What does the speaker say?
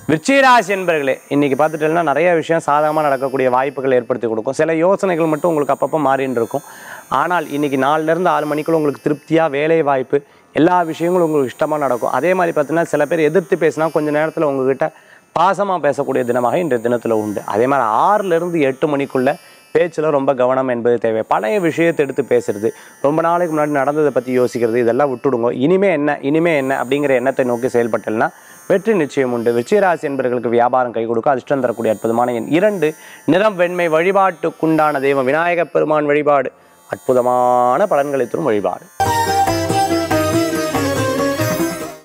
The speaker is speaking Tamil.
விருச்சிகராசி என்பர்களே இன்னைக்கு பார்த்துட்டேன்னா நிறைய விஷயம் சாதகமாக நடக்கக்கூடிய வாய்ப்புகள் ஏற்படுத்தி கொடுக்கும் சில யோசனைகள் மட்டும் உங்களுக்கு அப்பப்போ மாறின்னு இருக்கும் ஆனால் இன்னைக்கு நாலுலேருந்து ஆறு மணிக்குள்ள உங்களுக்கு திருப்தியாக வேலை வாய்ப்பு எல்லா விஷயங்களும் உங்களுக்கு இஷ்டமாக நடக்கும் அதே மாதிரி பார்த்தீங்கன்னா சில பேர் எதிர்த்து பேசினா கொஞ்ச நேரத்தில் உங்ககிட்ட பாசமாக பேசக்கூடிய தினமாக இன்றைய தினத்தில் உண்டு அதே மாதிரி ஆறுலேருந்து எட்டு மணிக்குள்ள பேச்சில் ரொம்ப கவனம் என்பது தேவை பழைய விஷயத்தை எடுத்து பேசுறது ரொம்ப நாளைக்கு முன்னாடி நடந்ததை பற்றி யோசிக்கிறது இதெல்லாம் விட்டுடுங்க இனிமே என்ன இனிமே என்ன அப்படிங்கிற எண்ணத்தை நோக்கி செயல்பட்டேன்னா வெற்றி நிச்சயம் உண்டு விச்சயராசி என்பவர்களுக்கு வியாபாரம் கை கொடுக்கும் அதிர்ஷ்டம் தரக்கூடிய அற்புதமான எண் இரண்டு நிறம் வெண்மை வழிபாட்டுக்குண்டான தெய்வம் விநாயகப் பெருமான் வழிபாடு அற்புதமான பலன்களை தரும் வழிபாடு